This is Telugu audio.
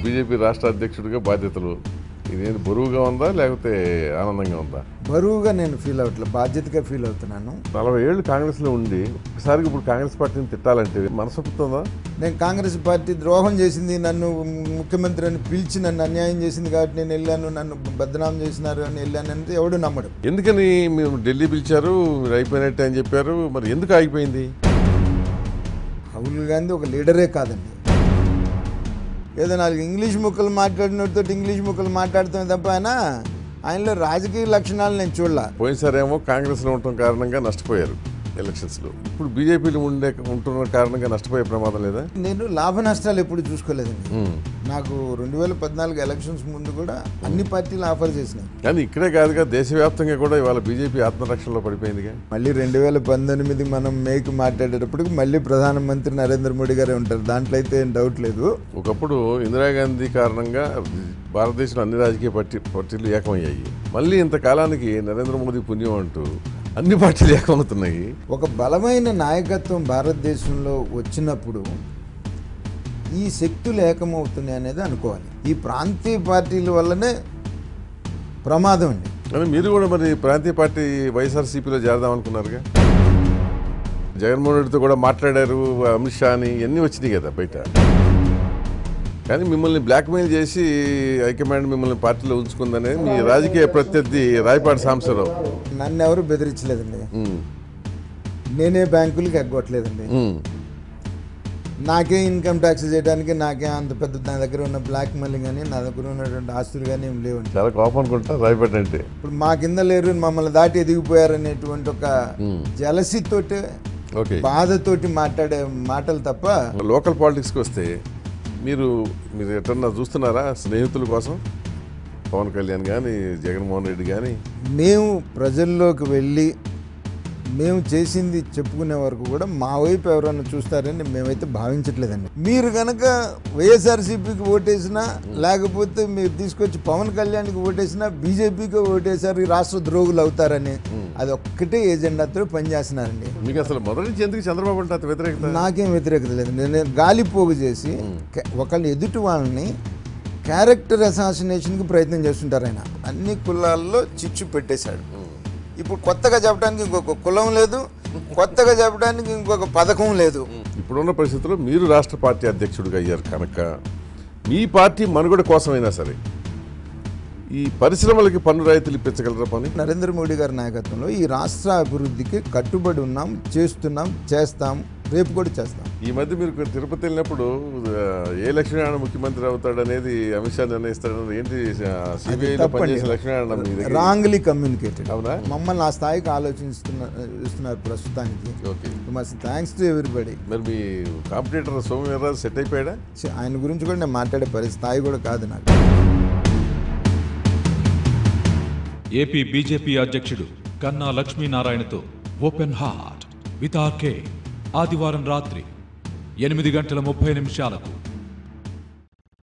బీజేపీ రాష్ట్ర అధ్యక్షుడిగా బాధ్యతలు ఇదేంటి బరువుగా ఉందా లేకపోతే ఆనందంగా ఉందా బరువుగా నేను ఫీల్ అవ్వట్లేదు బాధ్యతగా ఫీల్ అవుతున్నాను నలభై ఏళ్ళు కాంగ్రెస్లో ఉండి ఒకసారి ఇప్పుడు కాంగ్రెస్ పార్టీని తిట్టాలంటే మనసు ఒప్పుతుందా నేను కాంగ్రెస్ పార్టీ ద్రోహం చేసింది నన్ను ముఖ్యమంత్రి అని పిలిచి నన్ను అన్యాయం చేసింది కాబట్టి నేను వెళ్ళాను నన్ను బదనాం చేసినారు అని వెళ్ళాను అంటే ఎవడు నమ్మడు ఎందుకని మీరు ఢిల్లీ పిలిచారు మీరు అయిపోయినట్టే అని చెప్పారు మరి ఎందుకు ఆగిపోయింది రాహుల్ గాంధీ ఒక లీడరే కాదండి ఏదో నాలుగు ఇంగ్లీష్ ముక్కలు మాట్లాడినతో ఇంగ్లీష్ ముక్కలు మాట్లాడుతామే తప్ప ఆయన ఆయనలో రాజకీయ లక్షణాలు నేను చూడలా పోయినసారేమో కాంగ్రెస్లో ఉండటం కారణంగా నష్టపోయారు ఎలక్షన్స్లో ఇప్పుడు బీజేపీలో ఉండే ఉంటున్న కారణంగా నష్టపోయే ప్రమాదం లేదా నేను లాభ నష్టాలు ఎప్పుడు చూసుకోలేదండి ఉమ్. నాకు రెండు వేల పద్నాలుగు ఎలక్షన్స్ ముందు కూడా అన్ని పార్టీలు ఆఫర్ చేసినాయి కానీ ఇక్కడే కాదుగా దేశవ్యాప్తంగా కూడా ఇవాళ బీజేపీ ఆత్మరక్షణలో పడిపోయిందిగా మళ్ళీ రెండు వేల పంతొమ్మిది మనం మేకు మాట్లాడేటప్పటికి మళ్ళీ ప్రధానమంత్రి నరేంద్ర మోడీ గారే ఉంటారు దాంట్లో అయితే ఏం డౌట్ లేదు ఒకప్పుడు ఇందిరాగాంధీ కారణంగా భారతదేశంలో అన్ని రాజకీయ పార్టీ పార్టీలు ఏకమయ్యాయి మళ్ళీ ఇంతకాలానికి నరేంద్ర మోదీ పుణ్యం అంటూ అన్ని పార్టీలు ఏకమవుతున్నాయి ఒక బలమైన నాయకత్వం భారతదేశంలో వచ్చినప్పుడు ఈ శక్తులు ఏకమవుతున్నాయి అనేది అనుకోవాలి ఈ ప్రాంతీయ పార్టీల వల్లనే ప్రమాదం అండి కానీ మీరు కూడా మరి ప్రాంతీయ పార్టీ వైఎస్ఆర్సీపీలో చేరదాం అనుకున్నారుగా జగన్మోహన్ రెడ్డితో కూడా మాట్లాడారు అమిత్ షా అని ఇవన్నీ వచ్చినాయి కదా బయట కానీ మిమ్మల్ని బ్లాక్మెయిల్ చేసి హైకమాండ్ మిమ్మల్ని పార్టీలో ఉంచుకుందనేది మీ రాజకీయ ప్రత్యర్థి రాయపాటి సాంబశివరావు నన్ను ఎవరు బెదిరించలేదండి ఉమ్, నేనే బ్యాంకులకి ఎగ్గొట్టలేదండి ఉమ్, నాకే ఇన్కమ్ ట్యాక్స్ చేయడానికి నాకే అంత పెద్ద నా దగ్గర ఉన్న బ్లాక్ మనీ కానీ నా దగ్గర ఉన్నటువంటి ఆస్తులు కానీ ఏం లేవండి చాలా కోపం అనుకుంటా రాయపాటి అంటే ఇప్పుడు మా కింద లేరు మమ్మల్ని దాటి ఎదిగిపోయారనేటువంటి ఒక జలసితోటి ఓకే బాధతోటి మాట్లాడే మాటలు తప్ప లోకల్ పాలిటిక్స్కి వస్తే మీరు మీరు ఎటన్నా చూస్తున్నారా స్నేహితుల కోసం పవన్ కళ్యాణ్ కానీ జగన్మోహన్ రెడ్డి కానీ మేము ప్రజల్లోకి వెళ్ళి మేము చేసింది చెప్పుకునే వరకు కూడా మా వైపు ఎవరైనా చూస్తారని మేమైతే భావించట్లేదండి మీరు కనుక వైఎస్ఆర్సీపీకి ఓటేసినా లేకపోతే మీరు తీసుకొచ్చి పవన్ కళ్యాణ్కి ఓటేసినా బీజేపీకి ఓటేసారు ఈ రాష్ట్ర ద్రోగులు అవుతారని అది ఒక్కటే ఎజెండాతో పనిచేస్తున్నారండి మీకు అసలు మొదటి నుంచి ఎందుకు చంద్రబాబు అంటే అంత వ్యతిరేకత నాకేం వ్యతిరేకత లేదు నేను గాలిపోగు చేసి క- ఒకళ్ళ ఎదుటి వాళ్ళని క్యారెక్టర్ అసాసినేషన్కి ప్రయత్నం చేస్తుంటారు ఆయన అన్ని కులాల్లో చిచ్చు పెట్టేశాడు ఇప్పుడు కొత్తగా చెప్పడానికి ఇంకొక కులం లేదు కొత్తగా చెప్పడానికి ఇంకొక పథకం లేదు ఇప్పుడున్న పరిస్థితుల్లో మీరు రాష్ట్ర పార్టీ అధ్యక్షుడిగా అయ్యారు కనుక మీ పార్టీ మనుగడ కోసమైనా సరే ఈ పరిశ్రమలకి పన్ను రాయితీలు ఇప్పించగలరా పని నరేంద్ర మోడీ గారి నాయకత్వంలో ఈ రాష్ట్ర అభివృద్ధికి కట్టుబడి ఉన్నాం చేస్తున్నాం చేస్తాం రేపు కూడా చేస్తాం ఈ మధ్య మీరు తిరుపతి వెళ్ళినప్పుడు ఆ, ఏ లక్ష్మీనారాయణ ముఖ్యమంత్రి అవుతాడు అనేది అమిత్ షా నిర్ణయిస్తాడు ఏంటి సిబిఐలో తప్పండి. పనిచేసే లక్ష్మీనారాయణ మీ దగ్గర రాంగ్లీ కమ్యూనికేటెడ్ అవునా మమ్మల్ని ఆ స్థాయికి ఆలోచిస్తున్న ఇస్తున్నారు ప్రస్తుతానికి ఓకే మస్తు థ్యాంక్స్ టు ఎవ్రీబడి మరి మీ కాంపిటేటర్ సోమవీర్రాజు సెట్ అయిపోయాడా ఆయన గురించి కూడా నేను మాట్లాడే పరిస్థితి స్థాయి కూడా కాదు నాకు ఏపీ బీజేపీ అధ్యక్షుడు కన్నా లక్ష్మీనారాయణతో ఓపెన్ హార్ట్ విత్ ఆర్కే ఆదివారం రాత్రి ఎనిమిది గంటల ముప్పై నిమిషాలకు